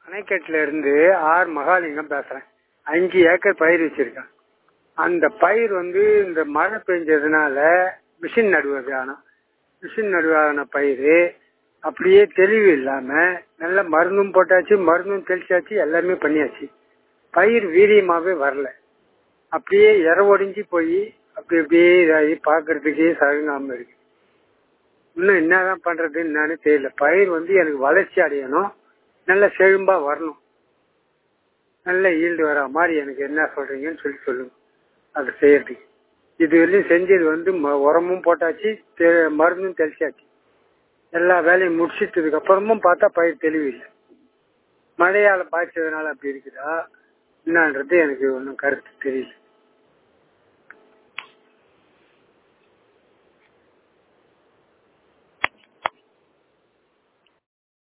அணைக்கட்டுல இருந்து ஆர் மகாலிங்கம் பேசுறேன் அஞ்சு ஏக்கர் பயிர் வச்சிருக்கேன் அந்த பயிர் வந்து இந்த மழை பெஞ்சதுனால மிஷின் நடுவது ஆனா மிஷின் நடுவான பயிர் அப்படியே தெளிவு இல்லாம நல்ல மருந்தும் போட்டாச்சு மருந்தும் தெளிச்சாச்சு எல்லாமே பண்ணியாச்சு பயிர் வீரியமாவே வரல அப்படியே இற ஒடிஞ்சு போய் அப்படி அப்படியே இதாகி பாக்குறதுக்கே சகங்காம இருக்கு இன்னும் என்னதான் பண்றதுன்னு என்னன்னு தெரியல பயிர் வந்து எனக்கு வளர்ச்சி அடையணும் நல்ல செழும்பா வரணும் நல்ல ஈல்டு வர மாதிரி எனக்கு என்ன சொல்றீங்கன்னு சொல்லி சொல்லுங்க அதை செய்யறதுக்கு இது வரையும் செஞ்சது வந்து ம- உரமும் போட்டாச்சு தெ- மருந்தும் தெளிச்சாச்சு எல்லா வேலையும் முடிச்சிட்டதுக்கு அப்புறமும் பார்த்தா பயிர் தெளிவில்லை மழையால பாய்ச்சதுனால அப்படி இருக்குதா என்னன்றது எனக்கு ஒன்றும் கருத்து தெரியல